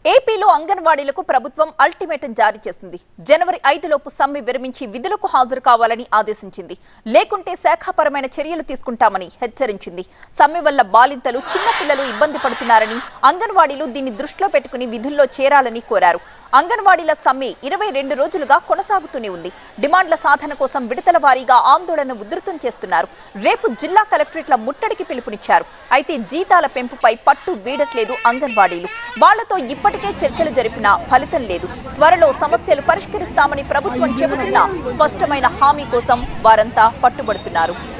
ఏపీలో అంగన్వాడీలకు ప్రభుత్వం అల్టిమేటం జారీ చేసింది జనవరి ఐదులోపు సమ్మె విరమించి విధులకు హాజరు కావాలని ఆదేశించింది లేకుంటే శాఖాపరమైన చర్యలు తీసుకుంటామని హెచ్చరించింది సమ్మె వల్ల బాలింతలు చిన్నపిల్లలు ఇబ్బంది పడుతున్నారని అంగన్వాడీలు దీన్ని దృష్టిలో పెట్టుకుని విధుల్లో చేరాలని కోరారు అంగన్వాడీల సమ్మె ఇరవై రెండు రోజులుగా కొనసాగుతూనే ఉంది డిమాండ్ల సాధన కోసం విడతల వారీగా ఆందోళన ఉధృతం చేస్తున్నారు రేపు జిల్లా కలెక్టరేట్ల ముట్టడికి పిలుపునిచ్చారు అయితే జీతాల పెంపుపై పట్టు వీడట్లేదు అంగన్వాడీలు వాళ్లతో ఇప్పటికే చర్చలు జరిపినా ఫలితం లేదు త్వరలో సమస్యలు పరిష్కరిస్తామని ప్రభుత్వం చెబుతున్నా స్పష్టమైన హామీ కోసం వారంతా పట్టుబడుతున్నారు